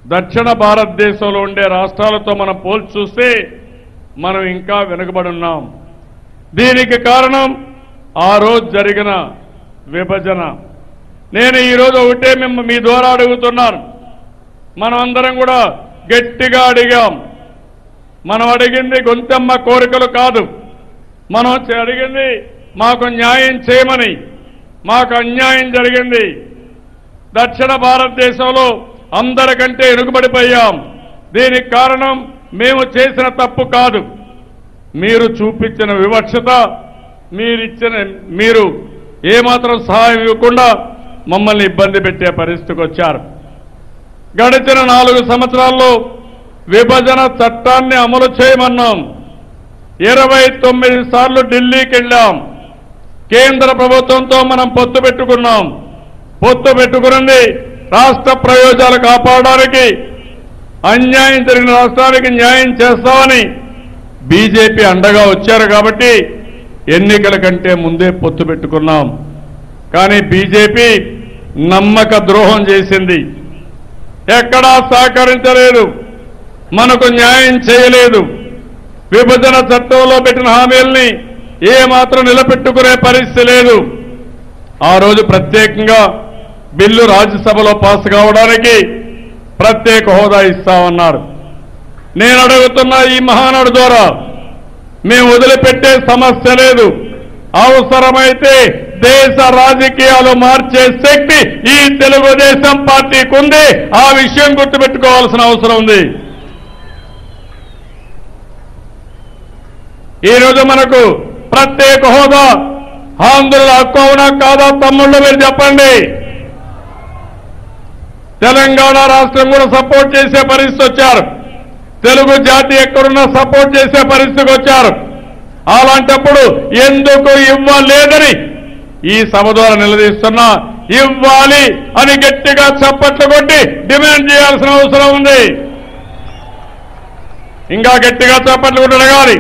దక్షిణ భారతదేశంలో ఉండే రాష్ట్రాలతో మనం పోల్చి చూస్తే మనం ఇంకా వెనుకబడి ఉన్నాం దీనికి కారణం ఆ రోజు జరిగిన విభజన నేను ఈరోజు ఒకటే మిమ్మ మీ ద్వారా అడుగుతున్నాను మనం అందరం కూడా గట్టిగా అడిగాం మనం అడిగింది గొంతెమ్మ కోరికలు కాదు మనం చే- అడిగింది మాకు న్యాయం చేయమని మాకు అన్యాయం జరిగింది దక్షిణ భారతదేశంలో అందరికంటే వెనుకబడిపోయాం దీనికి కారణం మేము చేసిన తప్పు కాదు మీరు చూపించిన వివక్షత మీరిచ్చిన మీరు ఏమాత్రం సహాయం ఇవ్వకుండా మమ్మల్ని ఇబ్బంది పెట్టే పరిస్థితికి వచ్చారు గడిచిన నాలుగు సంవత్సరాల్లో విభజన చట్టాన్ని అమలు చేయమన్నాం ఇరవై తొమ్మిది సార్లు ఢిల్లీకి వెళ్ళాం కేంద్ర ప్రభుత్వంతో మనం పొత్తు పెట్టుకున్నాం పొత్తు పెట్టుకున్నది రాష్ట్ర ప్రయోజనాలు కాపాడడానికి అన్యాయం జరిగిన రాష్ట్రానికి న్యాయం చేస్తామని బీజేపీ అండగా వచ్చారు కాబట్టి ఎన్నికల కంటే ముందే పొత్తు పెట్టుకున్నాం కానీ బీజేపీ నమ్మక ద్రోహం చేసింది ఎక్కడా సహకరించలేదు మనకు న్యాయం చేయలేదు విభజన చట్టంలో పెట్టిన హామీల్ని ఏ మాత్రం నిలబెట్టుకునే పరిస్థితి లేదు ఆ రోజు ప్రత్యేకంగా బిల్లు రాజ్యసభలో పాస్ కావడానికి ప్రత్యేక హోదా ఇస్తామన్నారు నేను అడుగుతున్న ఈ మహానాడు ద్వారా మేము వదిలిపెట్టే సమస్య లేదు అవసరమైతే దేశ రాజకీయాలు మార్చే శక్తి ఈ తెలుగుదేశం పార్టీకి ఉంది ఆ విషయం గుర్తుపెట్టుకోవాల్సిన అవసరం ఉంది ఈ రోజు మనకు ప్రత్యేక హోదా ఆంధ్రుల హక్కు అవునా కాదా తమ్ముళ్ళు మీరు చెప్పండి తెలంగాణ రాష్ట్రం కూడా సపోర్ట్ చేసే పరిస్థితి వచ్చారు తెలుగు జాతి ఎక్కడున్నా సపోర్ట్ చేసే పరిస్థితికి వచ్చారు అలాంటప్పుడు ఎందుకు ఇవ్వలేదని ఈ సభ ద్వారా నిలదీస్తున్నా ఇవ్వాలి అని గట్టిగా చప్పట్లు కొట్టి డిమాండ్ చేయాల్సిన అవసరం ఉంది ఇంకా గట్టిగా చప్పట్లు కొట్టి అడగాలి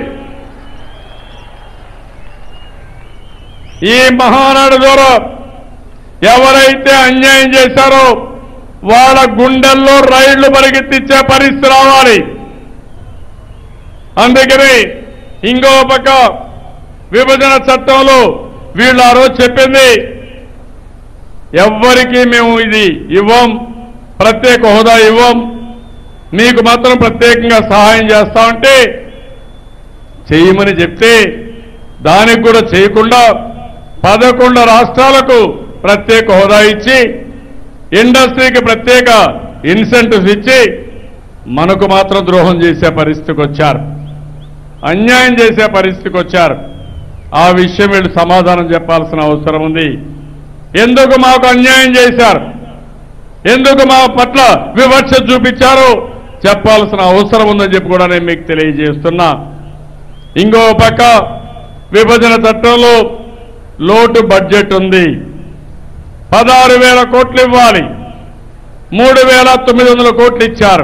ఈ మహానాడు ద్వారా ఎవరైతే అన్యాయం చేశారో వాళ్ళ గుండెల్లో రైళ్లు పరిగెత్తించే పరిస్థితి రావాలి అందుకని ఇంకో పక్క విభజన చట్టంలో వీళ్ళు ఆ రోజు చెప్పింది ఎవ్వరికీ మేము ఇది ఇవ్వం ప్రత్యేక హోదా ఇవ్వం మీకు మాత్రం ప్రత్యేకంగా సహాయం చేస్తామంటే చేయమని చెప్తే దానికి కూడా చేయకుండా పదకొండు రాష్ట్రాలకు ప్రత్యేక హోదా ఇచ్చి ఇండస్ట్రీకి ప్రత్యేక ఇన్సెంటివ్స్ ఇచ్చి మనకు మాత్రం ద్రోహం చేసే పరిస్థితికి వచ్చారు అన్యాయం చేసే పరిస్థితికి వచ్చారు ఆ విషయం వీళ్ళు సమాధానం చెప్పాల్సిన అవసరం ఉంది ఎందుకు మాకు అన్యాయం చేశారు ఎందుకు మా పట్ల వివక్ష చూపించారో చెప్పాల్సిన అవసరం ఉందని చెప్పి కూడా నేను మీకు తెలియజేస్తున్నా ఇంకో పక్క విభజన చట్టంలో లోటు బడ్జెట్ ఉంది పదహారు వేల కోట్లు ఇవ్వాలి మూడు వేల తొమ్మిది వందల కోట్లు ఇచ్చారు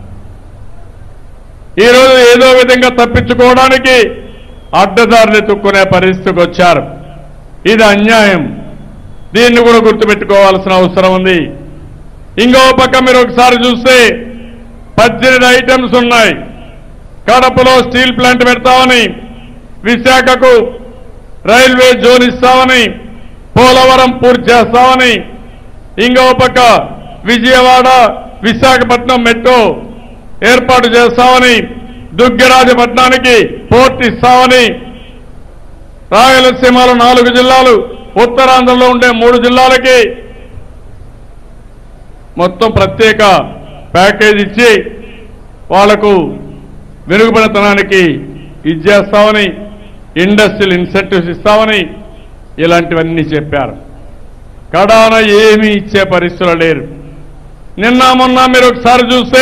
ఈరోజు ఏదో విధంగా తప్పించుకోవడానికి అడ్డదారిని తుక్కునే పరిస్థితికి వచ్చారు ఇది అన్యాయం దీన్ని కూడా గుర్తుపెట్టుకోవాల్సిన అవసరం ఉంది ఇంకో పక్క మీరు ఒకసారి చూస్తే పద్దెనిమిది ఐటమ్స్ ఉన్నాయి కడపలో స్టీల్ ప్లాంట్ పెడతామని విశాఖకు రైల్వే జోన్ ఇస్తామని పోలవరం పూర్తి చేస్తామని ఇంకో పక్క విజయవాడ విశాఖపట్నం మెట్రో ఏర్పాటు చేస్తామని దుగ్గరాజపట్నానికి పోర్ట్ ఇస్తామని రాయలసీమలో నాలుగు జిల్లాలు ఉత్తరాంధ్రలో ఉండే మూడు జిల్లాలకి మొత్తం ప్రత్యేక ప్యాకేజ్ ఇచ్చి వాళ్లకు వెనుకబడితనానికి ఇచ్చేస్తామని ఇండస్ట్రియల్ ఇన్సెంటివ్స్ ఇస్తామని ఇలాంటివన్నీ చెప్పారు కడాన ఏమీ ఇచ్చే పరిస్థితులు లేరు నిన్న మొన్న మీరు ఒకసారి చూస్తే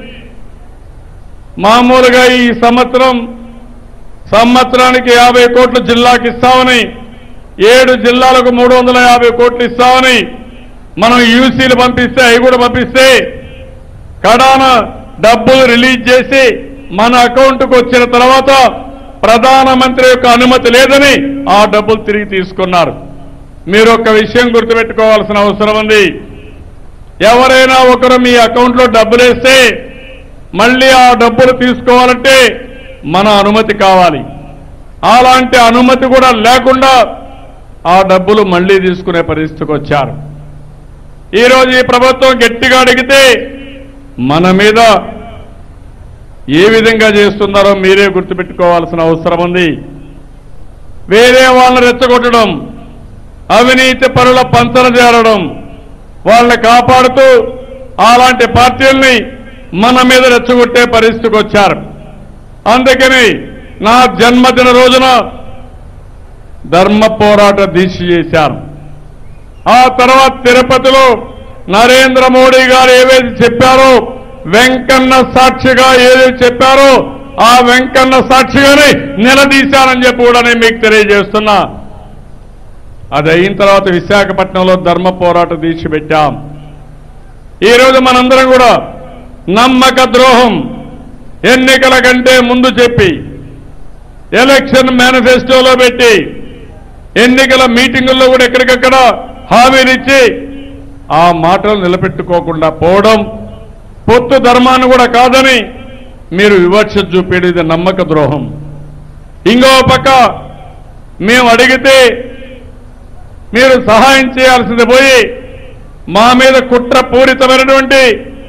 మామూలుగా ఈ సంవత్సరం సంవత్సరానికి యాభై కోట్లు జిల్లాకి ఇస్తామని ఏడు జిల్లాలకు మూడు వందల యాభై కోట్లు ఇస్తామని మనం యూసీలు పంపిస్తే అవి కూడా పంపిస్తే కడాన డబ్బులు రిలీజ్ చేసి మన అకౌంట్కు వచ్చిన తర్వాత ప్రధానమంత్రి యొక్క అనుమతి లేదని ఆ డబ్బులు తిరిగి తీసుకున్నారు మీరు ఒక విషయం గుర్తుపెట్టుకోవాల్సిన అవసరం ఉంది ఎవరైనా ఒకరు మీ అకౌంట్లో డబ్బులు వేస్తే మళ్ళీ ఆ డబ్బులు తీసుకోవాలంటే మన అనుమతి కావాలి అలాంటి అనుమతి కూడా లేకుండా ఆ డబ్బులు మళ్ళీ తీసుకునే పరిస్థితికి వచ్చారు ఈరోజు ఈ ప్రభుత్వం గట్టిగా అడిగితే మన మీద ఏ విధంగా చేస్తున్నారో మీరే గుర్తుపెట్టుకోవాల్సిన అవసరం ఉంది వేరే వాళ్ళని రెచ్చగొట్టడం అవినీతి పరుల పంచన చేరడం వాళ్ళని కాపాడుతూ అలాంటి పార్టీల్ని మన మీద రెచ్చగొట్టే పరిస్థితికి వచ్చారు అందుకని నా జన్మదిన రోజున ధర్మ పోరాట దీక్ష చేశారు ఆ తర్వాత తిరుపతిలో నరేంద్ర మోడీ గారు ఏవైతే చెప్పారో వెంకన్న సాక్షిగా ఏదైతే చెప్పారో ఆ వెంకన్న సాక్షిగానే నిలదీశానని చెప్పి కూడా నేను మీకు తెలియజేస్తున్నా అది అయిన తర్వాత విశాఖపట్నంలో ధర్మ పోరాట దీక్ష పెట్టాం ఈరోజు మనందరం కూడా నమ్మక ద్రోహం ఎన్నికల కంటే ముందు చెప్పి ఎలక్షన్ మేనిఫెస్టోలో పెట్టి ఎన్నికల మీటింగుల్లో కూడా ఎక్కడికక్కడ హామీలిచ్చి ఆ మాటలు నిలబెట్టుకోకుండా పోవడం పొత్తు ధర్మాన్ని కూడా కాదని మీరు వివక్ష చూపేది ఇది నమ్మక ద్రోహం ఇంకో పక్క మేము అడిగితే మీరు సహాయం చేయాల్సింది పోయి మా మీద కుట్ర పూరితమైనటువంటి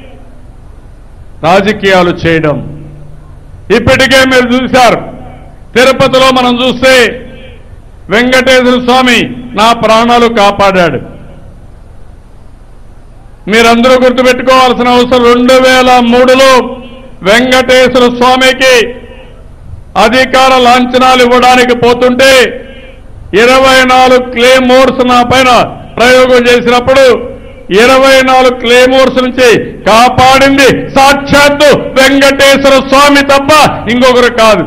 రాజకీయాలు చేయడం ఇప్పటికే మీరు చూశారు తిరుపతిలో మనం చూస్తే వెంకటేశ్వర స్వామి నా ప్రాణాలు కాపాడాడు మీరందరూ గుర్తుపెట్టుకోవాల్సిన అవసరం రెండు వేల మూడులో వెంకటేశ్వర స్వామికి అధికార లాంఛనాలు ఇవ్వడానికి పోతుంటే ఇరవై నాలుగు క్లేమోర్స్ నా పైన ప్రయోగం చేసినప్పుడు ఇరవై నాలుగు క్లేమోర్స్ నుంచి కాపాడింది సాక్షాత్తు వెంకటేశ్వర స్వామి తప్ప ఇంకొకరు కాదు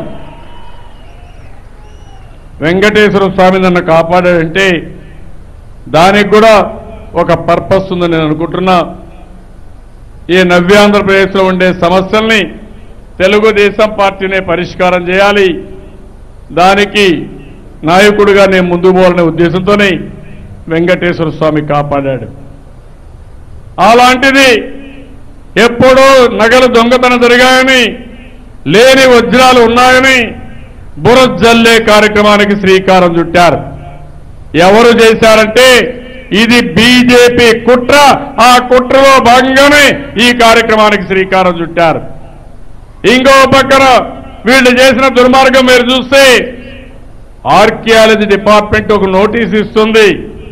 వెంకటేశ్వర స్వామి నన్ను కాపాడాడంటే దానికి కూడా ఒక పర్పస్ ఉందని నేను అనుకుంటున్నా ఈ నవ్యాంధ్రప్రదేశ్లో ఉండే సమస్యల్ని తెలుగుదేశం పార్టీనే పరిష్కారం చేయాలి దానికి నాయకుడిగా నేను ముందు పోవాలనే ఉద్దేశంతోనే వెంకటేశ్వర స్వామి కాపాడాడు అలాంటిది ఎప్పుడో నగలు దొంగతనం జరిగాయని లేని వజ్రాలు ఉన్నాయని బురజల్లే కార్యక్రమానికి శ్రీకారం చుట్టారు ఎవరు చేశారంటే ఇది బీజేపీ కుట్ర ఆ కుట్రలో భాగంగానే ఈ కార్యక్రమానికి శ్రీకారం చుట్టారు ఇంకో పక్కన వీళ్ళు చేసిన దుర్మార్గం మీరు చూస్తే ఆర్కియాలజీ డిపార్ట్మెంట్ ఒక నోటీస్ ఇస్తుంది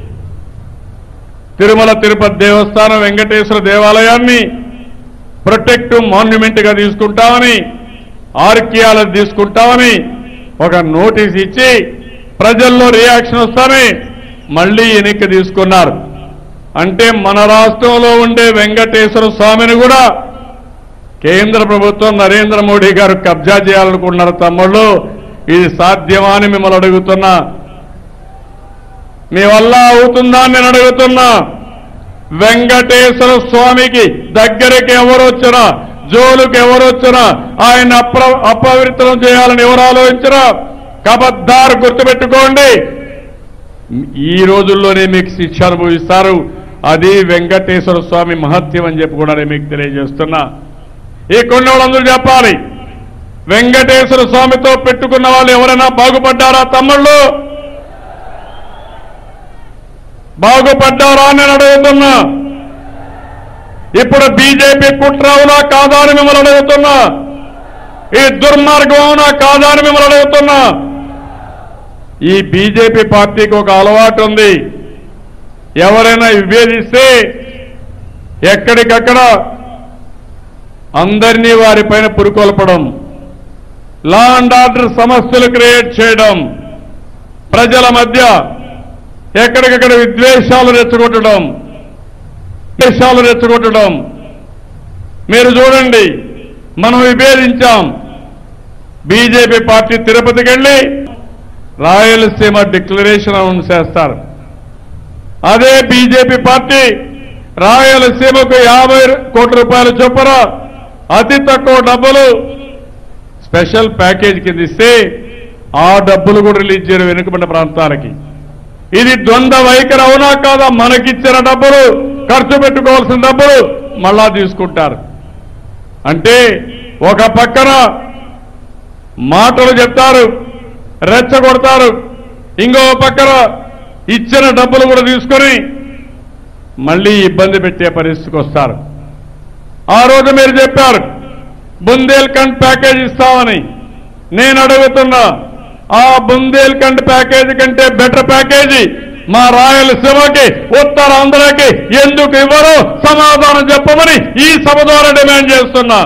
తిరుమల తిరుపతి దేవస్థానం వెంకటేశ్వర దేవాలయాన్ని ప్రొటెక్టివ్ మాన్యుమెంట్ గా తీసుకుంటామని ఆర్కియాలజీ తీసుకుంటామని ఒక నోటీస్ ఇచ్చి ప్రజల్లో రియాక్షన్ వస్తానే మళ్ళీ ఎన్నిక తీసుకున్నారు అంటే మన రాష్ట్రంలో ఉండే వెంకటేశ్వర స్వామిని కూడా కేంద్ర ప్రభుత్వం నరేంద్ర మోడీ గారు కబ్జా చేయాలనుకుంటున్నారు తమ్ముళ్ళు ఇది సాధ్యమా అని మిమ్మల్ని అడుగుతున్నా మీ వల్ల అవుతుందా అని నేను అడుగుతున్నా వెంకటేశ్వర స్వామికి దగ్గరికి ఎవరు వచ్చినా జోలుకి ఎవరు వచ్చినా ఆయన అప్ర అపవిత్రం చేయాలని ఎవరు ఆలోచించినా కబద్దారు గుర్తుపెట్టుకోండి ఈ రోజుల్లోనే మీకు శిక్ష అనుభవిస్తారు అది వెంకటేశ్వర స్వామి మహత్యం అని చెప్పి కూడా నేను మీకు తెలియజేస్తున్నా ఈ కొన్ని వాళ్ళందరూ చెప్పాలి వెంకటేశ్వర స్వామితో పెట్టుకున్న వాళ్ళు ఎవరైనా బాగుపడ్డారా తమ్ముళ్ళు బాగుపడ్డారా అని నేను అడుగుతున్నా ఇప్పుడు బీజేపీ కుట్ర అవునా కాదా అని మిమ్మల్ని అడుగుతున్నా ఈ దుర్మార్గం అవునా కాదా అని మిమ్మల్ని అడుగుతున్నా ఈ బీజేపీ పార్టీకి ఒక అలవాటు ఉంది ఎవరైనా విభేదిస్తే ఎక్కడికక్కడ అందరినీ వారిపైన పురుకొల్పడం లా అండ్ ఆర్డర్ సమస్యలు క్రియేట్ చేయడం ప్రజల మధ్య ఎక్కడికక్కడ విద్వేషాలు రెచ్చగొట్టడం విద్వేషాలు రెచ్చగొట్టడం మీరు చూడండి మనం విభేదించాం బీజేపీ పార్టీ తిరుపతికి వెళ్ళి రాయలసీమ డిక్లరేషన్ అనౌన్స్ చేస్తారు అదే బీజేపీ పార్టీ రాయలసీమకు యాభై కోట్ల రూపాయల చొప్పున అతి తక్కువ డబ్బులు స్పెషల్ ప్యాకేజ్ కింద ఇస్తే ఆ డబ్బులు కూడా రిలీజ్ చేయడం వెనుకబడిన ప్రాంతాలకి ఇది ద్వంద్వ వైఖరి అవునా కాదా మనకిచ్చిన డబ్బులు ఖర్చు పెట్టుకోవాల్సిన డబ్బులు మళ్ళా తీసుకుంటారు అంటే ఒక పక్కన మాటలు చెప్తారు రెచ్చగొడతారు ఇంకో పక్కన ఇచ్చిన డబ్బులు కూడా తీసుకొని మళ్ళీ ఇబ్బంది పెట్టే పరిస్థితికి వస్తారు ఆ రోజు మీరు చెప్పారు బుందేల్ఖండ్ ప్యాకేజ్ ఇస్తామని నేను అడుగుతున్నా ఆ బుందేల్ఖండ్ ప్యాకేజీ కంటే బెటర్ ప్యాకేజీ మా రాయలసీమకి ఉత్తరాంధ్రకి ఎందుకు ఇవ్వరో సమాధానం చెప్పమని ఈ సభ ద్వారా డిమాండ్ చేస్తున్నా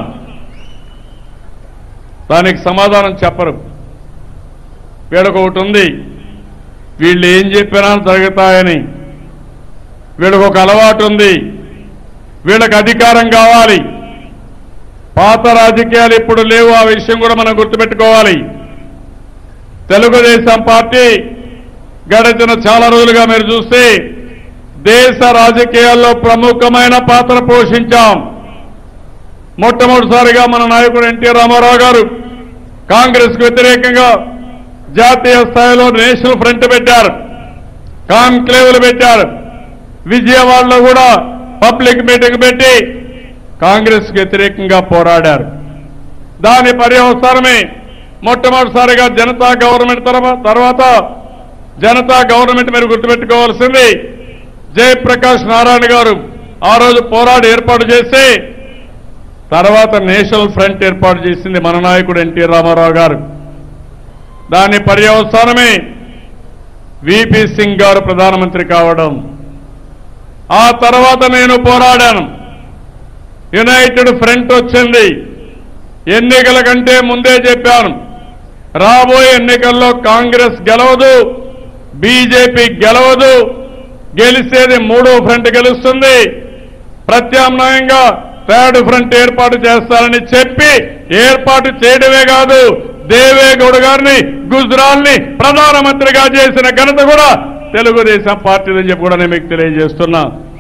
దానికి సమాధానం చెప్పరు వీళ్ళకు ఒకటి ఉంది వీళ్ళు ఏం చెప్పినా జరుగుతాయని వీళ్ళకు ఒక అలవాటు ఉంది వీళ్ళకి అధికారం కావాలి పాత రాజకీయాలు ఇప్పుడు లేవు ఆ విషయం కూడా మనం గుర్తుపెట్టుకోవాలి తెలుగుదేశం పార్టీ గడిచిన చాలా రోజులుగా మీరు చూస్తే దేశ రాజకీయాల్లో ప్రముఖమైన పాత్ర పోషించాం మొట్టమొదటిసారిగా మన నాయకుడు ఎన్టీ రామారావు గారు కాంగ్రెస్ కు వ్యతిరేకంగా జాతీయ స్థాయిలో నేషనల్ ఫ్రంట్ పెట్టారు కాన్క్లేవ్లు పెట్టారు విజయవాడలో కూడా పబ్లిక్ మీటింగ్ పెట్టి కాంగ్రెస్ కు వ్యతిరేకంగా పోరాడారు దాని పర్యవసానమే మొట్టమొదటిసారిగా జనతా గవర్నమెంట్ తర్వా- తర్వాత జనతా గవర్నమెంట్ మీరు గుర్తుపెట్టుకోవాల్సింది జయప్రకాష్ నారాయణ గారు ఆ రోజు పోరాడి ఏర్పాటు చేసి తర్వాత నేషనల్ ఫ్రంట్ ఏర్పాటు చేసింది మన నాయకుడు ఎన్టీ రామారావు గారు దాని పర్యవసానమే విపి సింగ్ గారు ప్రధానమంత్రి కావడం ఆ తర్వాత నేను పోరాడాను యునైటెడ్ ఫ్రంట్ వచ్చింది ఎన్నికల కంటే ముందే చెప్పాను రాబోయే ఎన్నికల్లో కాంగ్రెస్ గెలవదు బీజేపీ గెలవదు గెలిచేది మూడో ఫ్రంట్ గెలుస్తుంది ప్రత్యామ్నాయంగా థర్డ్ ఫ్రంట్ ఏర్పాటు చేస్తారని చెప్పి ఏర్పాటు చేయడమే కాదు దేవేగౌడ గారిని గుజరాల్ని ప్రధానమంత్రిగా చేసిన ఘనత కూడా తెలుగుదేశం పార్టీదని చెప్పి కూడా నేను మీకు తెలియజేస్తున్నా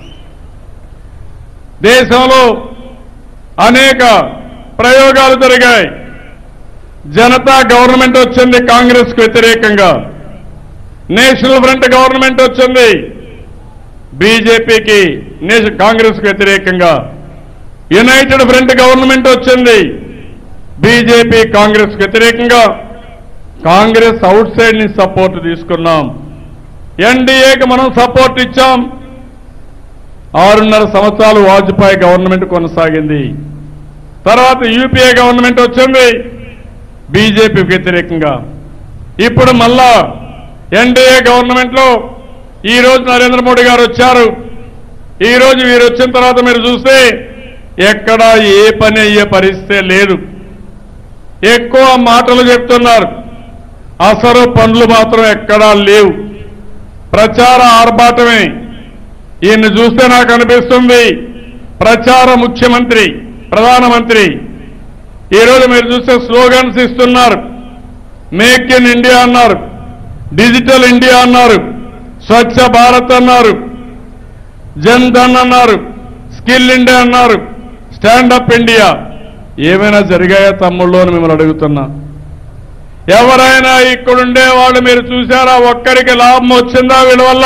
దేశంలో అనేక ప్రయోగాలు జరిగాయి జనతా గవర్నమెంట్ వచ్చింది కాంగ్రెస్ కు వ్యతిరేకంగా నేషనల్ ఫ్రంట్ గవర్నమెంట్ వచ్చింది బీజేపీకి నేష- కాంగ్రెస్ కు వ్యతిరేకంగా యునైటెడ్ ఫ్రంట్ గవర్నమెంట్ వచ్చింది బీజేపీ కాంగ్రెస్ కు వ్యతిరేకంగా కాంగ్రెస్ అవుట్ సైడ్ నుంచి సపోర్ట్ తీసుకున్నాం ఎన్డీఏకి మనం సపోర్ట్ ఇచ్చాం ఆరున్నర సంవత్సరాలు వాజ్పేయి గవర్నమెంట్ కొనసాగింది తర్వాత యూపీఏ గవర్నమెంట్ వచ్చింది బీజేపీకి వ్యతిరేకంగా ఇప్పుడు మళ్ళా ఎన్డీఏ గవర్నమెంట్ లో ఈ రోజు నరేంద్ర మోడీ గారు వచ్చారు ఈ రోజు వీరు వచ్చిన తర్వాత మీరు చూస్తే ఎక్కడా ఏ పని అయ్యే పరిస్థితే లేదు ఎక్కువ మాటలు చెప్తున్నారు అసలు పనులు మాత్రం ఎక్కడా లేవు ప్రచార ఆర్భాటమే ఈయన్ని చూస్తే నాకు అనిపిస్తుంది ప్రచార ముఖ్యమంత్రి ప్రధానమంత్రి ఈరోజు మీరు చూస్తే స్లోగన్స్ ఇస్తున్నారు మేక్ ఇన్ ఇండియా అన్నారు డిజిటల్ ఇండియా అన్నారు స్వచ్ఛ భారత్ అన్నారు జన్ ధన్ అన్నారు స్కిల్ ఇండియా అన్నారు స్టాండప్ ఇండియా ఏమైనా జరిగాయా తమ్ముళ్ళు అని మిమ్మల్ని అడుగుతున్నా ఎవరైనా ఇక్కడుండే వాళ్ళు మీరు చూసారా ఒక్కరికి లాభం వచ్చిందా వీళ్ళ వల్ల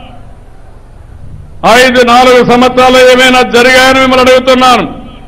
ఐదు నాలుగు సంవత్సరాలు ఏమైనా జరిగాయని మిమ్మల్ని అడుగుతున్నాను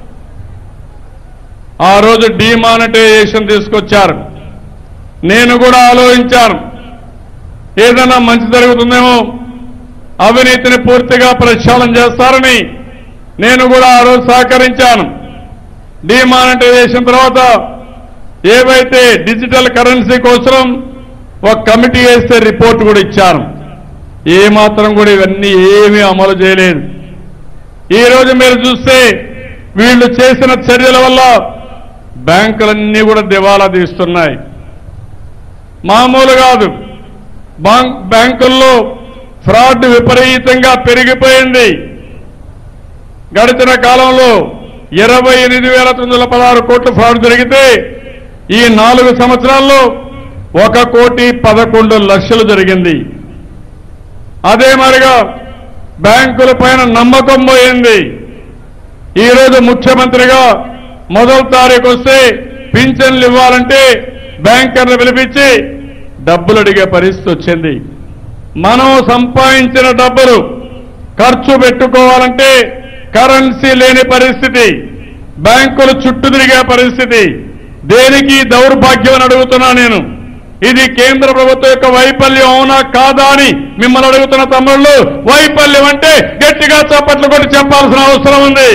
ఆ రోజు డిమానిటైజేషన్ తీసుకొచ్చారు నేను కూడా ఆలోచించాను ఏదైనా మంచి జరుగుతుందేమో అవినీతిని పూర్తిగా ప్రక్షాళన చేస్తారని నేను కూడా ఆ రోజు సహకరించాను డిమానిటైజేషన్ తర్వాత ఏవైతే డిజిటల్ కరెన్సీ కోసం ఒక కమిటీ వేస్తే రిపోర్ట్ కూడా ఇచ్చాను ఏ మాత్రం కూడా ఇవన్నీ ఏమీ అమలు చేయలేదు ఈ రోజు మీరు చూస్తే వీళ్ళు చేసిన చర్యల వల్ల బ్యాంకులన్నీ కూడా దివాలా తీస్తున్నాయి మామూలు కాదు బాంక్ బ్యాంకుల్లో ఫ్రాడ్ విపరీతంగా పెరిగిపోయింది గడిచిన కాలంలో ఇరవై ఎనిమిది వేల తొమ్మిది వందల పదహారు కోట్ల ఫ్రాడ్ జరిగితే ఈ నాలుగు సంవత్సరాల్లో ఒక కోటి పదకొండు లక్షలు జరిగింది అదే మరిగా బ్యాంకుల పైన నమ్మకం పోయింది ఈరోజు ముఖ్యమంత్రిగా మొదటి తారీఖు వస్తే పింఛన్లు ఇవ్వాలంటే బ్యాంకర్లు పిలిపించి డబ్బులు అడిగే పరిస్థితి వచ్చింది మనం సంపాదించిన డబ్బులు ఖర్చు పెట్టుకోవాలంటే కరెన్సీ లేని పరిస్థితి బ్యాంకులు చుట్టూ తిరిగే పరిస్థితి దేనికి దౌర్భాగ్యం అని అడుగుతున్నా నేను ఇది కేంద్ర ప్రభుత్వం యొక్క వైఫల్యం అవునా కాదా అని మిమ్మల్ని అడుగుతున్న తమ్ముళ్ళు వైఫల్యం అంటే గట్టిగా చప్పట్లు కొట్టి చెప్పాల్సిన అవసరం ఉంది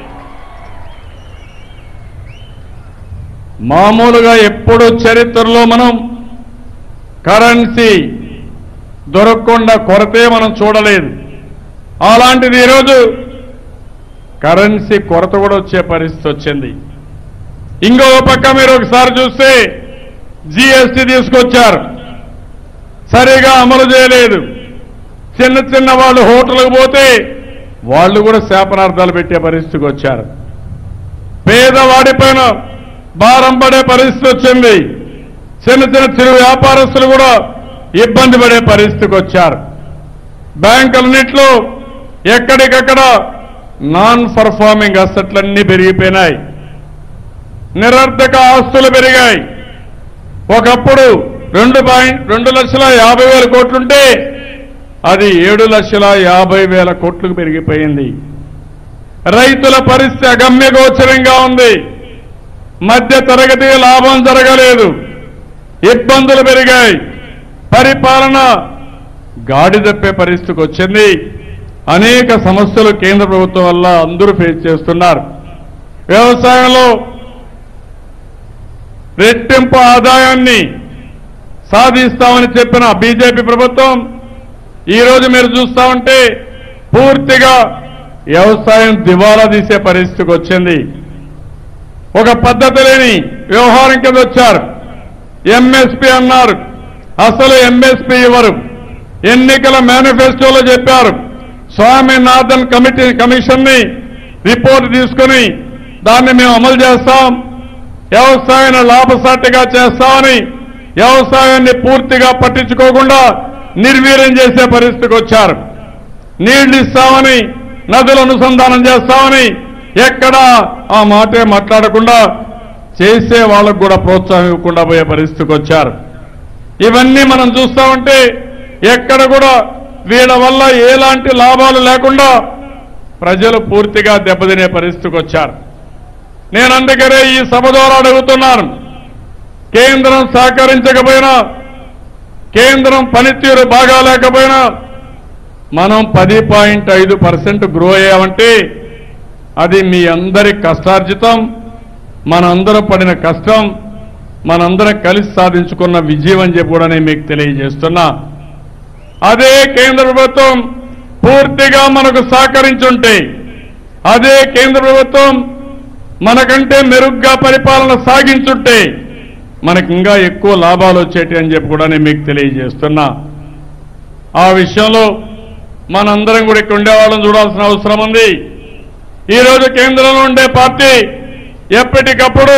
మామూలుగా ఎప్పుడు చరిత్రలో మనం కరెన్సీ దొరకకుండా కొరతే మనం చూడలేదు అలాంటిది ఈరోజు కరెన్సీ కొరత కూడా వచ్చే పరిస్థితి వచ్చింది ఇంకో పక్క మీరు ఒకసారి చూస్తే జీఎస్టీ తీసుకొచ్చారు సరిగా అమలు చేయలేదు చిన్న చిన్న వాళ్ళు హోటల్కి పోతే వాళ్ళు కూడా శాపనార్థాలు పెట్టే పరిస్థితికి వచ్చారు పేదవాడిపైన భారం పడే పరిస్థితి వచ్చింది చిన్న చిన్న చిరు వ్యాపారస్తులు కూడా ఇబ్బంది పడే పరిస్థితికి వచ్చారు బ్యాంకులన్నింటిలో ఎక్కడికక్కడ నాన్ పర్ఫార్మింగ్ అసెట్లన్నీ పెరిగిపోయినాయి నిరర్ధక ఆస్తులు పెరిగాయి ఒకప్పుడు రెండు పాయింట్ రెండు లక్షల యాభై వేల కోట్లుంటే అది ఏడు లక్షల యాభై వేల కోట్లకు పెరిగిపోయింది రైతుల పరిస్థితి అగమ్యగోచరంగా ఉంది మధ్య తరగతి లాభం జరగలేదు ఇబ్బందులు పెరిగాయి పరిపాలన గాడి తప్పే పరిస్థితికి వచ్చింది అనేక సమస్యలు కేంద్ర ప్రభుత్వం వల్ల అందరూ ఫేస్ చేస్తున్నారు వ్యవసాయంలో రెట్టింపు ఆదాయాన్ని సాధిస్తామని చెప్పిన బీజేపీ ప్రభుత్వం ఈరోజు మీరు చూస్తా ఉంటే పూర్తిగా వ్యవసాయం దివాలా తీసే పరిస్థితికి వచ్చింది ఒక పద్ధతి లేని వ్యవహారం కింద వచ్చారు ఎంఎస్పీ అన్నారు అసలు ఎంఎస్పీ ఇవ్వరు ఎన్నికల మేనిఫెస్టోలో చెప్పారు స్వామినాథన్ కమిటీ కమిషన్ ని రిపోర్ట్ తీసుకుని దాన్ని మేము అమలు చేస్తాం వ్యవసాయాన్ని లాభసాటిగా చేస్తామని వ్యవసాయాన్ని పూర్తిగా పట్టించుకోకుండా నిర్వీర్యం చేసే పరిస్థితికి వచ్చారు నీళ్లు ఇస్తామని నదులు అనుసంధానం చేస్తామని ఎక్కడా ఆ మాటే మాట్లాడకుండా చేసే వాళ్ళకు కూడా ప్రోత్సాహం ఇవ్వకుండా పోయే పరిస్థితికి వచ్చారు ఇవన్నీ మనం చూస్తా ఉంటే ఎక్కడ కూడా వీళ్ళ వల్ల ఎలాంటి లాభాలు లేకుండా ప్రజలు పూర్తిగా దెబ్బతినే పరిస్థితికి వచ్చారు నేను అందుకనే ఈ సభ ద్వారా అడుగుతున్నాను కేంద్రం సహకరించకపోయినా కేంద్రం పనితీరు బాగా లేకపోయినా మనం పది పాయింట్ ఐదు పర్సెంట్ గ్రో అయ్యామంటే అది మీ అందరి కష్టార్జితం మనందరం పడిన కష్టం మనందరం కలిసి సాధించుకున్న విజయం అని చెప్పి కూడా నేను మీకు తెలియజేస్తున్నా అదే కేంద్ర ప్రభుత్వం పూర్తిగా మనకు సహకరించుంటే అదే కేంద్ర ప్రభుత్వం మనకంటే మెరుగ్గా పరిపాలన సాగించుంటే మనకి ఇంకా ఎక్కువ లాభాలు వచ్చేటి అని చెప్పి కూడా నేను మీకు తెలియజేస్తున్నా ఆ విషయంలో మనందరం కూడా ఇక్కడ ఉండేవాళ్ళని చూడాల్సిన అవసరం ఉంది ఈరోజు కేంద్రంలో ఉండే పార్టీ ఎప్పటికప్పుడు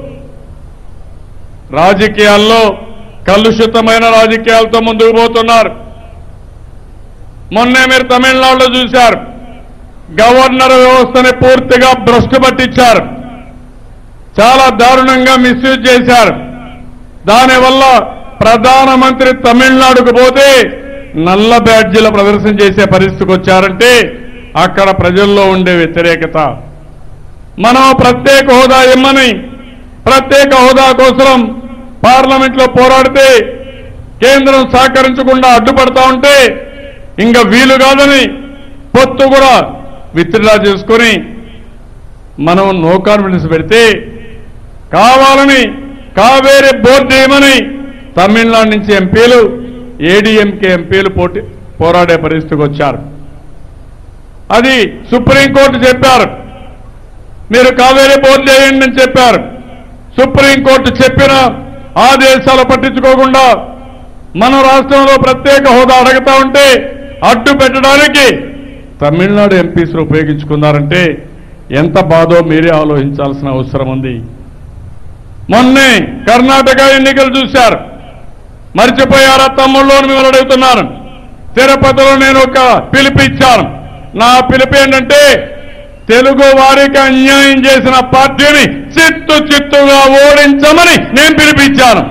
రాజకీయాల్లో కలుషితమైన రాజకీయాలతో ముందుకు పోతున్నారు మొన్నే మీరు తమిళనాడులో చూశారు గవర్నర్ వ్యవస్థని పూర్తిగా భ్రష్టు పట్టించారు చాలా దారుణంగా మిస్యూజ్ చేశారు దానివల్ల ప్రధానమంత్రి తమిళనాడుకు పోతే నల్ల బ్యాడ్జీల ప్రదర్శన చేసే పరిస్థితికి వచ్చారంటే అక్కడ ప్రజల్లో ఉండే వ్యతిరేకత మనం ప్రత్యేక హోదా ఇమ్మని ప్రత్యేక హోదా కోసం పార్లమెంట్లో పోరాడితే కేంద్రం సహకరించకుండా అడ్డుపడతా ఉంటే ఇంకా వీలు కాదని పొత్తు కూడా విత్డ్రా చేసుకొని మనం నో కాన్ఫిడెన్స్ పెడితే కావాలని కావేరీ బోర్డు ఏమని తమిళనాడు నుంచి ఎంపీలు ఏడీఎంకే ఎంపీలు పోటీ పోరాడే పరిస్థితికి వచ్చారు అది సుప్రీంకోర్టు చెప్పారు మీరు కావేరీ బోర్డు చేయండి అని చెప్పారు సుప్రీంకోర్టు చెప్పిన ఆదేశాలు పట్టించుకోకుండా మన రాష్ట్రంలో ప్రత్యేక హోదా అడుగుతా ఉంటే అడ్డు పెట్టడానికి తమిళనాడు ఎంపీస్ ఉపయోగించుకున్నారంటే ఎంత బాధో మీరే ఆలోచించాల్సిన అవసరం ఉంది మొన్నే కర్ణాటక ఎన్నికలు చూశారు మర్చిపోయారా తమ్ముళ్ళు అని మిమ్మల్ని అడుగుతున్నాను తిరుపతిలో నేను ఒక పిలుపు ఇచ్చాను నా పిలుపు ఏంటంటే తెలుగు వారికి అన్యాయం చేసిన పార్టీని చిత్తు చిత్తుగా ఓడించమని నేను పిలిపించాను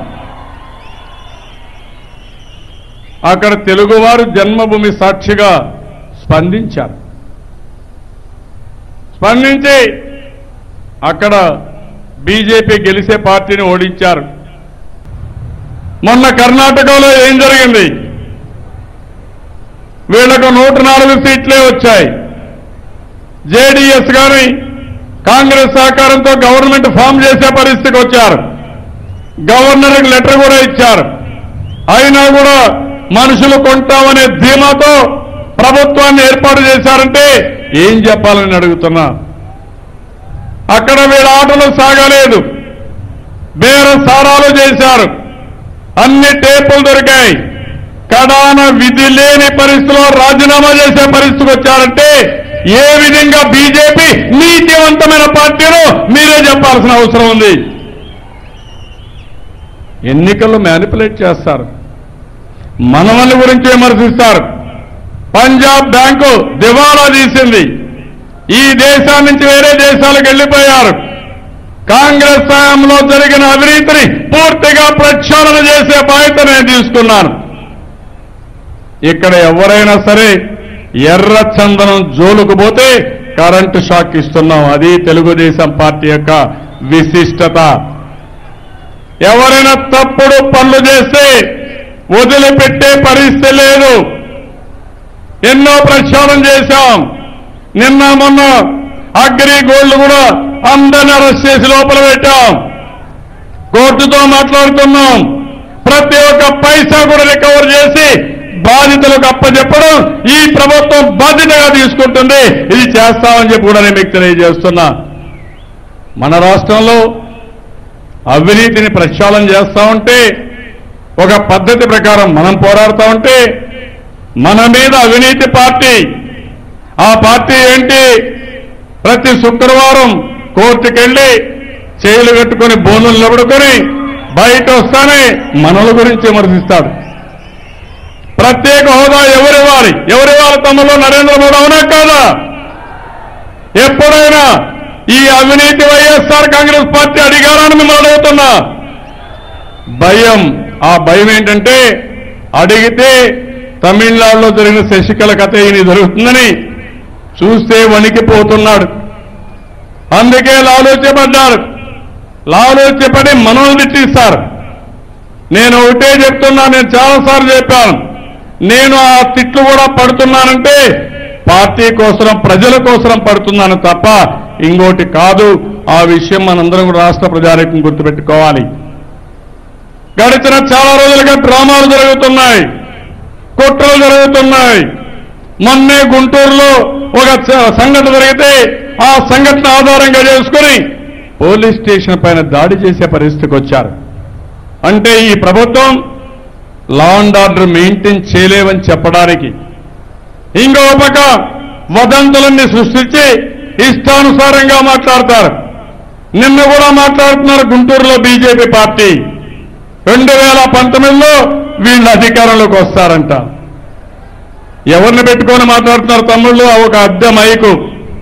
అక్కడ తెలుగువారు జన్మభూమి సాక్షిగా స్పందించారు స్పందించి అక్కడ బీజేపీ గెలిసే పార్టీని ఓడించారు మొన్న కర్ణాటకలో ఏం జరిగింది వీళ్లకు నూట నాలుగు సీట్లే వచ్చాయి జేడీఎస్ గాని కాంగ్రెస్ సహకారంతో గవర్నమెంట్ ఫామ్ చేసే పరిస్థితికి వచ్చారు గవర్నర్కి లెటర్ కూడా ఇచ్చారు అయినా కూడా మనుషులు కొంటామనే ధీమాతో ప్రభుత్వాన్ని ఏర్పాటు చేశారంటే ఏం చెప్పాలని అడుగుతున్నా అక్కడ వీళ్ళ ఆటలు సాగలేదు బేర సారాలు చేశారు అన్ని టేపులు దొరికాయి కడాన విధి లేని పరిస్థితిలో రాజీనామా చేసే పరిస్థితికి వచ్చారంటే ఏ విధంగా బీజేపీ నీతివంతమైన పార్టీలో మీరే చెప్పాల్సిన అవసరం ఉంది ఎన్నికల్లో మ్యానిపులేట్ చేస్తారు మనవల్ని గురించి విమర్శిస్తారు పంజాబ్ బ్యాంకు దివాలా తీసింది ఈ దేశాల నుంచి వేరే దేశాలకు వెళ్ళిపోయారు కాంగ్రెస్ హయాంలో జరిగిన అవినీతిని పూర్తిగా ప్రక్షాళన చేసే బాధ్యత నేను తీసుకున్నాను ఇక్కడ ఎవరైనా సరే ఎర్ర చందనం జోలుకు పోతే కరెంటు షాక్ ఇస్తున్నాం అది తెలుగుదేశం పార్టీ యొక్క విశిష్టత ఎవరైనా తప్పుడు పనులు చేస్తే వదిలిపెట్టే పరిస్థితి లేదు ఎన్నో ప్రక్షాళన చేశాం నిన్న మొన్న అగ్రి గోల్డ్ కూడా అందరిని అరెస్ట్ చేసి లోపల పెట్టాం కోర్టుతో మాట్లాడుతున్నాం ప్రతి ఒక్క పైసా కూడా రికవర్ చేసి బాధితులకు అప్పచెప్పడం ఈ ప్రభుత్వం బాధ్యతగా తీసుకుంటుంది ఇది చేస్తామని చెప్పి కూడా నేను మీకు తెలియజేస్తున్నా మన రాష్ట్రంలో అవినీతిని ప్రక్షాళన చేస్తా ఉంటే ఒక పద్ధతి ప్రకారం మనం పోరాడుతా ఉంటే మన మీద అవినీతి పార్టీ ఆ పార్టీ ఏంటి ప్రతి శుక్రవారం కోర్టుకెళ్ళి చేతులు కట్టుకొని బోనులు నిలబడుకొని బయట వస్తానే మనల గురించి విమర్శిస్తాడు ప్రత్యేక హోదా ఎవరివ్వాలి ఎవరివ్వాలి తమలో నరేంద్ర మోడీ అవునా కాదా ఎప్పుడైనా ఈ అవినీతి వైఎస్ఆర్ కాంగ్రెస్ పార్టీ అడిగారని మిమ్మల్ని అడుగుతున్నా భయం ఆ భయం ఏంటంటే అడిగితే తమిళనాడులో జరిగిన శశికళ కథ ఈయన జరుగుతుందని చూస్తే వణికిపోతున్నాడు అందుకే లాలోచ్యపడ్డారు లాలోచ్యపడి మనల్ని తిట్టిస్తారు నేను ఒకటే చెప్తున్నా నేను చాలాసార్లు చెప్పాను నేను ఆ తిట్లు కూడా పడుతున్నానంటే పార్టీ కోసం ప్రజల కోసం పడుతున్నాను తప్ప ఇంకోటి కాదు ఆ విషయం మనందరం కూడా రాష్ట్ర ప్రజానికం గుర్తుపెట్టుకోవాలి గడిచిన చాలా రోజులుగా డ్రామాలు జరుగుతున్నాయి కుట్రలు జరుగుతున్నాయి మొన్నే గుంటూరులో ఒక చ- సంఘటన జరిగితే ఆ సంఘటన ఆధారంగా చేసుకుని పోలీస్ స్టేషన్ పైన దాడి చేసే పరిస్థితికి వచ్చారు అంటే ఈ ప్రభుత్వం లా అండ్ ఆర్డర్ మెయింటైన్ చేయలేవని చెప్పడానికి ఇంకో పక్క వదంతులన్నీ సృష్టించి ఇష్టానుసారంగా మాట్లాడతారు నిన్న కూడా మాట్లాడుతున్నారు గుంటూరులో బీజేపీ పార్టీ రెండు వేల పంతొమ్మిదిలో వీళ్ళు అధికారంలోకి వస్తారంట ఎవరిని పెట్టుకొని మాట్లాడుతున్నారు తమ్ముళ్ళు ఆ ఒక అద్దె మైకు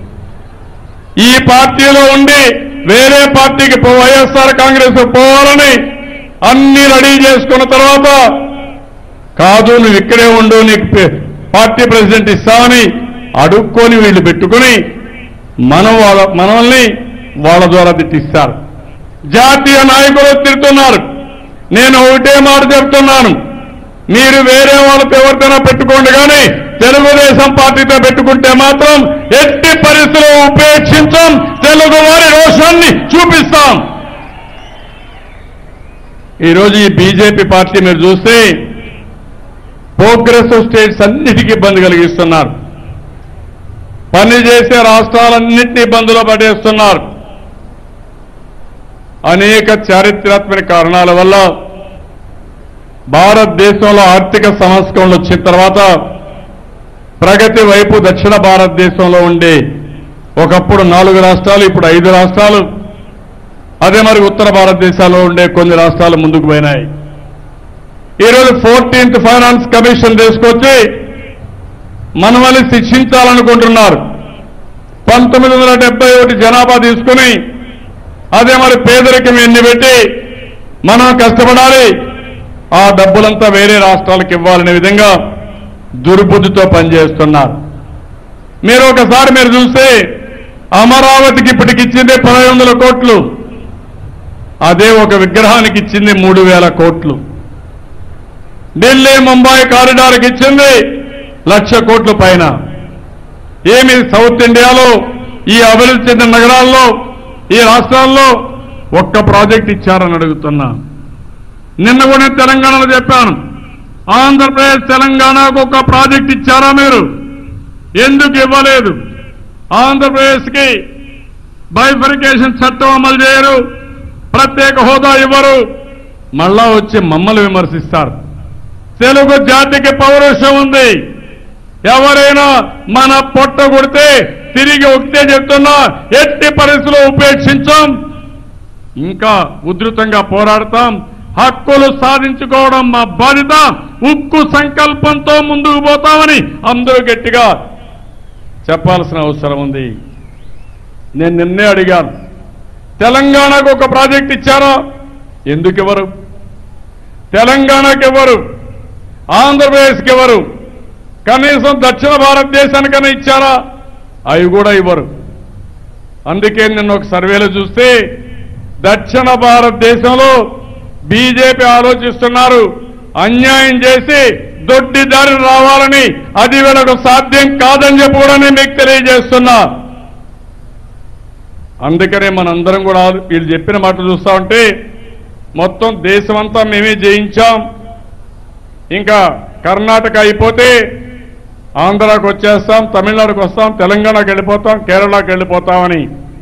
ఈ పార్టీలో ఉండి వేరే పార్టీకి పో- వైఎస్ఆర్ కాంగ్రెస్ పోవాలని అన్ని రెడీ చేసుకున్న తర్వాత కాదు నువ్వు ఇక్కడే ఉండు నీకు పే- పార్టీ ప్రెసిడెంట్ ఇస్తామని అడుక్కొని వీళ్ళు పెట్టుకుని మనం వాళ్ళ మనల్ని వాళ్ళ ద్వారా తిట్టిస్తారు జాతీయ నాయకులు తిడుతున్నారు నేను ఒకటే మాట చెప్తున్నాను మీరు వేరే వాళ్ళతో ఎవరితోనో పెట్టుకోండి కానీ తెలుగుదేశం పార్టీతో పెట్టుకుంటే మాత్రం ఎట్టి పరిస్థితుల్లో ఉపేక్షించాం తెలుగు వారి రోషాన్ని చూపిస్తాం ఈరోజు ఈ బీజేపీ పార్టీ మీరు చూస్తే ప్రోగ్రెసివ్ స్టేట్స్ అన్నిటికీ ఇబ్బంది కలిగిస్తున్నారు పనిచేసే రాష్ట్రాలన్నింటినీ ఇబ్బందులో పడేస్తున్నారు అనేక చారిత్రాత్మక కారణాల వల్ల భారతదేశంలో ఆర్థిక సంస్కరణలు వచ్చిన తర్వాత ప్రగతి వైపు దక్షిణ భారతదేశంలో ఉండే ఒకప్పుడు నాలుగు రాష్ట్రాలు ఇప్పుడు ఐదు రాష్ట్రాలు అదే మరి ఉత్తర భారతదేశాల్లో ఉండే కొన్ని రాష్ట్రాలు ముందుకు పోయినాయి ఈరోజు ఫోర్టీన్త్ ఫైనాన్స్ కమిషన్ తీసుకొచ్చి మనమల్ని శిక్షించాలనుకుంటున్నారు పంతొమ్మిది వందల డెబ్బై ఒకటి జనాభా తీసుకుని అదే మరి పేదరికం ఎన్ని పెట్టి మనం కష్టపడాలి ఆ డబ్బులంతా వేరే రాష్ట్రాలకు ఇవ్వాలనే విధంగా దుర్బుద్ధితో పనిచేస్తున్నారు మీరు ఒకసారి మీరు చూస్తే అమరావతికి ఇప్పటికి ఇచ్చింది పదహైదు వందల కోట్లు అదే ఒక విగ్రహానికి ఇచ్చింది మూడు వేల కోట్లు ఢిల్లీ ముంబై కారిడార్కి ఇచ్చింది లక్ష కోట్ల పైన ఏమి సౌత్ ఇండియాలో ఈ అభివృద్ధి చెందిన నగరాల్లో ఈ రాష్ట్రాల్లో ఒక్క ప్రాజెక్ట్ ఇచ్చారని అడుగుతున్నా నిన్న కూడా నేను తెలంగాణలో చెప్పాను ఆంధ్రప్రదేశ్ తెలంగాణకు ఒక ప్రాజెక్ట్ ఇచ్చారా మీరు ఎందుకు ఇవ్వలేదు ఆంధ్రప్రదేశ్కి బైఫరికేషన్ చట్టం అమలు చేయరు ప్రత్యేక హోదా ఇవ్వరు మళ్ళా వచ్చి మమ్మల్ని విమర్శిస్తారు తెలుగు జాతికి పౌరుషం ఉంది ఎవరైనా మన పొట్ట కొడితే తిరిగి ఒకటే చెప్తున్నా ఎట్టి పరిస్థితుల్లో ఉపేక్షించాం ఇంకా ఉధృతంగా పోరాడతాం హక్కులు సాధించుకోవడం మా బాధ్యత ఉక్కు సంకల్పంతో ముందుకు పోతామని అందరూ గట్టిగా చెప్పాల్సిన అవసరం ఉంది నేను నిన్నే అడిగాను తెలంగాణకు ఒక ప్రాజెక్ట్ ఇచ్చారా ఎందుకు ఇవ్వరు తెలంగాణకి ఇవ్వరు ఆంధ్రప్రదేశ్కి ఇవ్వరు కనీసం దక్షిణ భారతదేశానికైనా ఇచ్చారా అవి కూడా ఇవ్వరు అందుకే నిన్న ఒక సర్వేలో చూస్తే దక్షిణ భారతదేశంలో బీజేపీ ఆలోచిస్తున్నారు అన్యాయం చేసి దొడ్డి దారి రావాలని అది వీళ్ళకు సాధ్యం కాదని చెప్పి కూడా నేను మీకు తెలియజేస్తున్నా అందుకనే మనందరం కూడా వీళ్ళు చెప్పిన మాట చూస్తా ఉంటే మొత్తం దేశమంతా మేమే జయించాం ఇంకా కర్ణాటక అయిపోతే ఆంధ్రాకు వచ్చేస్తాం తమిళనాడుకు వస్తాం తెలంగాణకు వెళ్ళిపోతాం కేరళకు వెళ్ళిపోతామని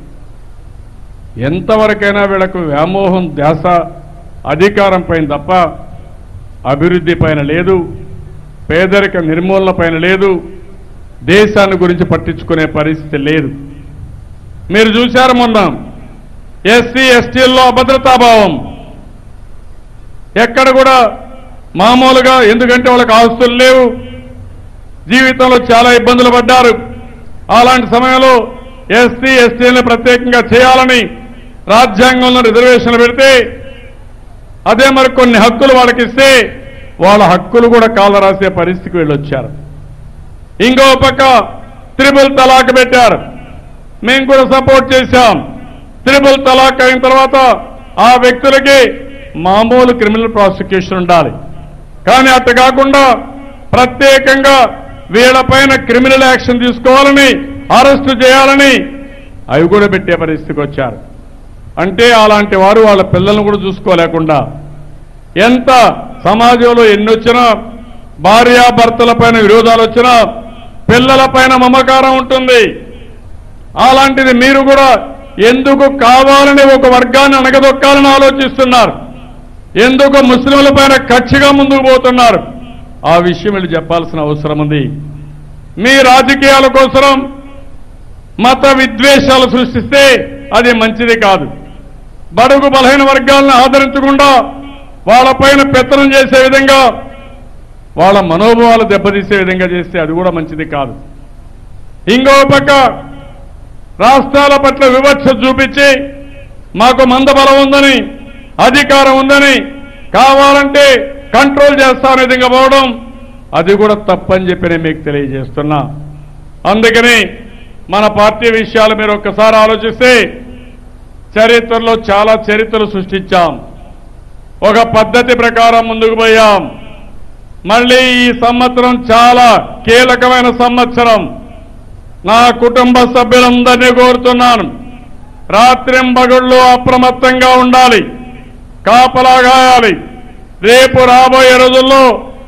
ఎంతవరకైనా వీళ్ళకు వ్యామోహం ధ్యాస అధికారం పైన తప్ప అభివృద్ధి పైన లేదు పేదరిక నిర్మూలన పైన లేదు దేశాన్ని గురించి పట్టించుకునే పరిస్థితి లేదు మీరు చూశారు మొన్న ఎస్సీ ఎస్టీల్లో అభద్రతాభావం ఎక్కడ కూడా మామూలుగా ఎందుకంటే వాళ్ళకి ఆస్తులు లేవు జీవితంలో చాలా ఇబ్బందులు పడ్డారు అలాంటి సమయంలో ఎస్సీ ఎస్టీలను ప్రత్యేకంగా చేయాలని రాజ్యాంగంలో రిజర్వేషన్లు పెడితే అదే మరి కొన్ని హక్కులు వాళ్ళకి ఇస్తే వాళ్ళ హక్కులు కూడా కాళ్ళ రాసే పరిస్థితికి వెళ్ళొచ్చారు ఇంకో పక్క త్రిబుల్ తలాక్ పెట్టారు మేము కూడా సపోర్ట్ చేశాం త్రిబుల్ తలాక్ అయిన తర్వాత ఆ వ్యక్తులకి మామూలు క్రిమినల్ ప్రాసిక్యూషన్ ఉండాలి కానీ అట్ట కాకుండా ప్రత్యేకంగా వీళ్ళపైన క్రిమినల్ యాక్షన్ తీసుకోవాలని అరెస్టు చేయాలని అవి కూడా పెట్టే పరిస్థితికి వచ్చారు అంటే అలాంటి వారు వాళ్ళ పిల్లలను కూడా చూసుకోలేకుండా ఎంత సమాజంలో ఎన్ని వచ్చినా భార్యాభర్తలపైన విరోధాలు వచ్చినా పిల్లలపైన మమకారం ఉంటుంది అలాంటిది మీరు కూడా ఎందుకు కావాలని ఒక వర్గాన్ని అణగదొక్కాలని ఆలోచిస్తున్నారు ఎందుకు ముస్లింల పైన కక్షగా ముందుకు పోతున్నారు ఆ విషయం వీళ్ళు చెప్పాల్సిన అవసరం ఉంది మీ రాజకీయాల కోసం మత విద్వేషాలు సృష్టిస్తే అది మంచిది కాదు బడుగు బలహీన వర్గాలను ఆదరించకుండా వాళ్ళపైన పెత్తనం చేసే విధంగా వాళ్ళ మనోభావాలు దెబ్బతీసే విధంగా చేస్తే అది కూడా మంచిది కాదు ఇంకో పక్క రాష్ట్రాల పట్ల వివక్ష చూపించి మాకు మందబలం ఉందని అధికారం ఉందని కావాలంటే కంట్రోల్ చేస్తామనే విధంగా పోవడం అది కూడా తప్పని చెప్పి నేను మీకు తెలియజేస్తున్నా అందుకని మన పార్టీ విషయాలు మీరు ఒక్కసారి ఆలోచిస్తే చరిత్రలో చాలా చరిత్రలు సృష్టించాం ఒక పద్ధతి ప్రకారం ముందుకు పోయాం మళ్ళీ ఈ సంవత్సరం చాలా కీలకమైన సంవత్సరం నా కుటుంబ సభ్యులందరినీ కోరుతున్నాను రాత్రింబగళ్ళు అప్రమత్తంగా ఉండాలి కాపలా గాయాలి రేపు రాబోయే రోజుల్లో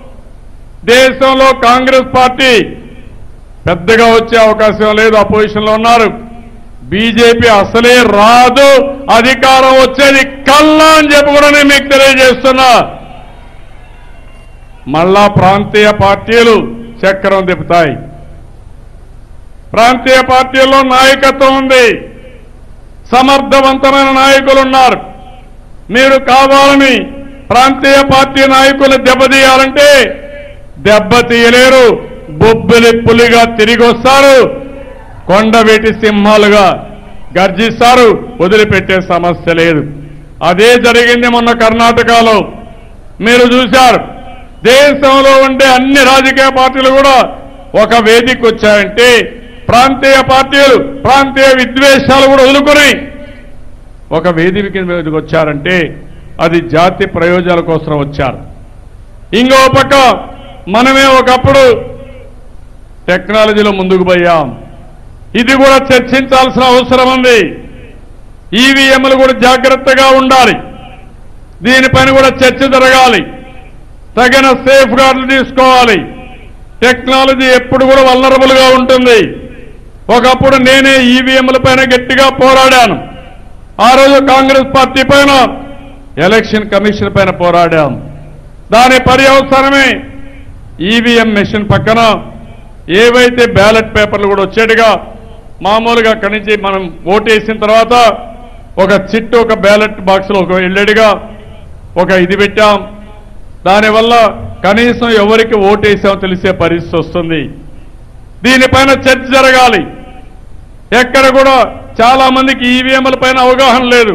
దేశంలో కాంగ్రెస్ పార్టీ పెద్దగా వచ్చే అవకాశం లేదు అపోజిషన్లో ఉన్నారు బీజేపీ అసలే రాదు అధికారం వచ్చేది కల్లా అని చెప్పి కూడా నేను మీకు తెలియజేస్తున్నా మళ్ళా ప్రాంతీయ పార్టీలు చక్రం తిప్పుతాయి ప్రాంతీయ పార్టీల్లో నాయకత్వం ఉంది సమర్థవంతమైన నాయకులు ఉన్నారు మీరు కావాలని ప్రాంతీయ పార్టీ నాయకులు దెబ్బతీయాలంటే దెబ్బతీయలేరు బొబ్బిలి పులిగా తిరిగి వస్తారు కొండవేటి సింహాలుగా గర్జిస్తారు వదిలిపెట్టే సమస్య లేదు అదే జరిగింది మొన్న కర్ణాటకలో మీరు చూశారు దేశంలో ఉండే అన్ని రాజకీయ పార్టీలు కూడా ఒక వేదిక వచ్చాయంటే ప్రాంతీయ పార్టీలు ప్రాంతీయ విద్వేషాలు కూడా వదులుకొని ఒక వేదిక మీదకి వచ్చారంటే అది జాతి ప్రయోజనాల కోసం వచ్చారు ఇంకో పక్క మనమే ఒకప్పుడు టెక్నాలజీలో ముందుకు పోయాం ఇది కూడా చర్చించాల్సిన అవసరం ఉంది ఈవీఎంలు కూడా జాగ్రత్తగా ఉండాలి దీనిపైన కూడా చర్చ జరగాలి తగిన సేఫ్ గార్డులు తీసుకోవాలి టెక్నాలజీ ఎప్పుడు కూడా వల్లరబుల్ గా ఉంటుంది ఒకప్పుడు నేనే ఈవీఎంల పైన గట్టిగా పోరాడాను ఆ రోజు కాంగ్రెస్ పార్టీ పైన ఎలక్షన్ కమిషన్ పైన పోరాడాం దాని పర్యవసానమే ఈవీఎం మెషిన్ పక్కన ఏవైతే బ్యాలెట్ పేపర్లు కూడా వచ్చేట్టుగా మామూలుగా అక్కడి నుంచి మనం ఓటేసిన తర్వాత ఒక చిట్టు ఒక బ్యాలెట్ బాక్స్లో ఒక వెళ్ళేడుగా ఒక ఇది పెట్టాం దానివల్ల కనీసం ఎవరికి ఓటేసామో తెలిసే పరిస్థితి వస్తుంది దీనిపైన చర్చ జరగాలి ఎక్కడ కూడా చాలా మందికి ఈవీఎంల పైన అవగాహన లేదు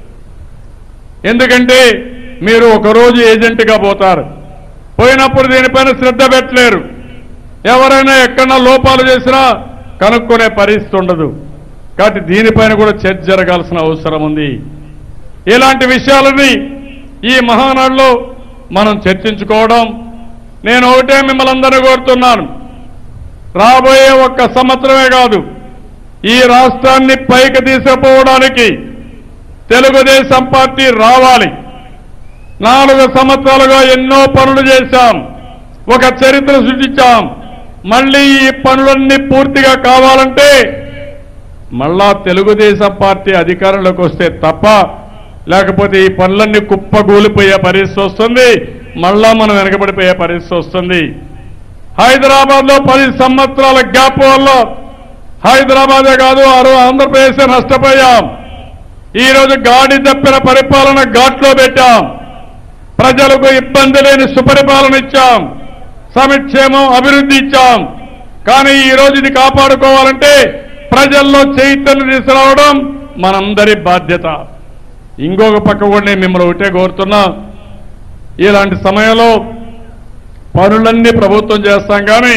ఎందుకంటే మీరు ఒకరోజు ఏజెంట్గా పోతారు పోయినప్పుడు దీనిపైన శ్రద్ధ పెట్టలేరు ఎవరైనా ఎక్కడన్నా లోపాలు చేసినా కనుక్కునే పరిస్థితి ఉండదు కాబట్టి దీనిపైన కూడా చర్చ జరగాల్సిన అవసరం ఉంది ఇలాంటి విషయాలని ఈ మహానాడులో మనం చర్చించుకోవడం నేను ఒకటే మిమ్మల్ని అందరినీ కోరుతున్నాను రాబోయే ఒక్క సంవత్సరమే కాదు ఈ రాష్ట్రాన్ని పైకి తీసుకుపోవడానికి తెలుగుదేశం పార్టీ రావాలి నాలుగు సంవత్సరాలుగా ఎన్నో పనులు చేశాం ఒక చరిత్ర సృష్టించాం మళ్ళీ ఈ పనులన్నీ పూర్తిగా కావాలంటే మళ్ళా తెలుగుదేశం పార్టీ అధికారంలోకి వస్తే తప్ప లేకపోతే ఈ పనులన్నీ కుప్పగూలిపోయే పరిస్థితి వస్తుంది మళ్ళా మనం వెనకబడిపోయే పరిస్థితి వస్తుంది హైదరాబాద్ లో పది సంవత్సరాల గ్యాప్ వల్ల హైదరాబాదే కాదు ఆరు ఆంధ్రప్రదేశ్ నష్టపోయాం ఈ రోజు గాడి తప్పిన పరిపాలన ఘాట్లో పెట్టాం ప్రజలకు ఇబ్బంది లేని సుపరిపాలన ఇచ్చాం సమిక్షేమం అభివృద్ధి ఇచ్చాం కానీ ఈ రోజు ఇది కాపాడుకోవాలంటే ప్రజల్లో చైతన్యం తీసుకురావడం మనందరి బాధ్యత ఇంకొక పక్క కూడా నేను మిమ్మల్ని ఒకటే కోరుతున్నా ఇలాంటి సమయంలో పనులన్నీ ప్రభుత్వం చేస్తాం కానీ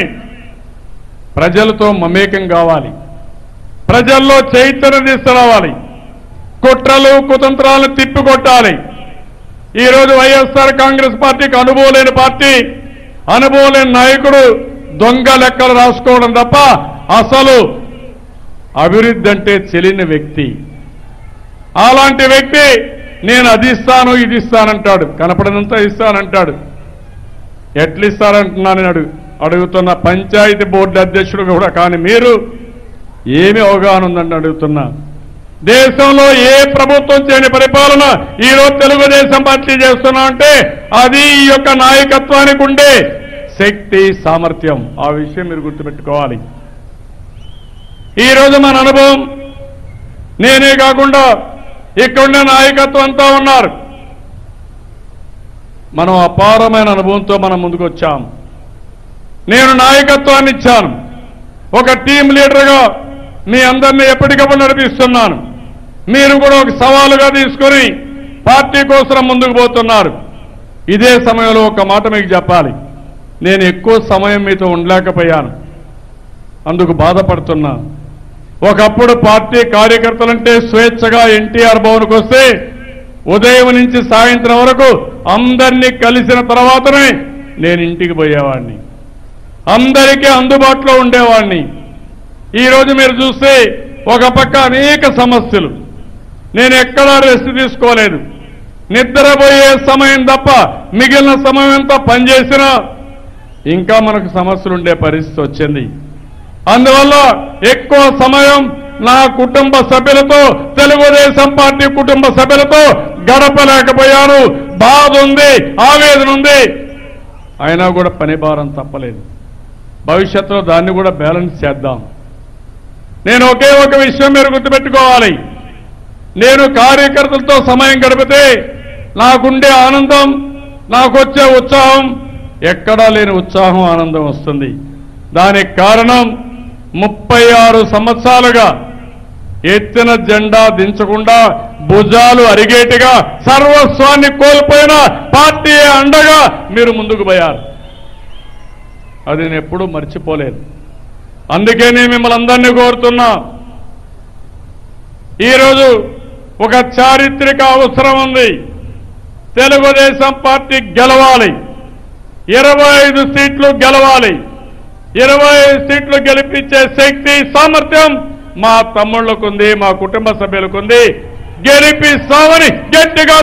ప్రజలతో మమేకం కావాలి ప్రజల్లో చైతన్యం తీసుకురావాలి కుట్రలు కుతంత్రాలను తిప్పికొట్టాలి ఈ రోజు వైఎస్ఆర్ కాంగ్రెస్ పార్టీకి అనుభవం లేని పార్టీ అనుభవం లేని నాయకుడు దొంగ లెక్కలు రాసుకోవడం తప్ప అసలు అభివృద్ధి అంటే తెలియని వ్యక్తి అలాంటి వ్యక్తి నేను అది ఇస్తాను ఇది ఇస్తానంటాడు కనపడనంతా ఇస్తానంటాడు ఎట్లు ఇస్తారంటున్నాను నేను అడుగు అడుగుతున్న పంచాయతీ బోర్డు అధ్యక్షుడు కూడా కానీ మీరు ఏమి అవగాహన ఉందని అడుగుతున్నా దేశంలో ఏ ప్రభుత్వం చేయని పరిపాలన ఈ రోజు తెలుగుదేశం పార్టీ చేస్తున్నా అంటే అది ఈ యొక్క నాయకత్వానికి ఉండే శక్తి సామర్థ్యం ఆ విషయం మీరు గుర్తుపెట్టుకోవాలి ఈ రోజు మన అనుభవం నేనే కాకుండా ఇక్కడున్న నాయకత్వం అంతా ఉన్నారు మనం అపారమైన అనుభవంతో మనం ముందుకు వచ్చాం నేను నాయకత్వాన్ని ఇచ్చాను ఒక టీం లీడర్గా మీ అందరినీ ఎప్పటికప్పుడు నడిపిస్తున్నాను మీరు కూడా ఒక సవాలుగా తీసుకొని పార్టీ కోసం ముందుకు పోతున్నారు ఇదే సమయంలో ఒక మాట మీకు చెప్పాలి నేను ఎక్కువ సమయం మీతో ఉండలేకపోయాను అందుకు బాధపడుతున్నా ఒకప్పుడు పార్టీ కార్యకర్తలంటే స్వేచ్ఛగా ఎన్టీఆర్ భవన్కి వస్తే ఉదయం నుంచి సాయంత్రం వరకు అందరినీ కలిసిన తర్వాతనే నేను ఇంటికి పోయేవాడిని అందరికీ అందుబాటులో ఉండేవాడిని ఈ రోజు మీరు చూస్తే ఒక పక్క అనేక సమస్యలు నేను ఎక్కడా రెస్ట్ తీసుకోలేదు నిద్రపోయే సమయం తప్ప మిగిలిన సమయం అంతా పనిచేసినా ఇంకా మనకు సమస్యలు ఉండే పరిస్థితి వచ్చింది అందువల్ల ఎక్కువ సమయం నా కుటుంబ సభ్యులతో తెలుగుదేశం పార్టీ కుటుంబ సభ్యులతో గడపలేకపోయాను బాధ ఉంది ఆవేదన ఉంది అయినా కూడా పని భారం తప్పలేదు భవిష్యత్తులో దాన్ని కూడా బ్యాలెన్స్ చేద్దాం నేను ఒకే ఒక విషయం మీరు గుర్తుపెట్టుకోవాలి నేను కార్యకర్తలతో సమయం గడిపితే నాకుండే ఆనందం నాకు వచ్చే ఉత్సాహం ఎక్కడా లేని ఉత్సాహం ఆనందం వస్తుంది దానికి కారణం ముప్పై ఆరు సంవత్సరాలుగా ఎత్తిన జెండా దించకుండా భుజాలు అరిగేటిగా సర్వస్వాన్ని కోల్పోయిన పార్టీ అండగా మీరు ముందుకు పోయారు అది నేను ఎప్పుడూ మర్చిపోలేదు అందుకే నేను మిమ్మల్ని అందరినీ కోరుతున్నా ఈరోజు ఒక చారిత్రక అవసరం ఉంది తెలుగుదేశం పార్టీ గెలవాలి ఇరవై ఐదు సీట్లు గెలవాలి ఇరవై ఐదు సీట్లు గెలిపించే శక్తి సామర్థ్యం మా తమ్ముళ్ళకుంది మా కుటుంబ సభ్యులకుంది గెలిపిస్తామని గట్టిగా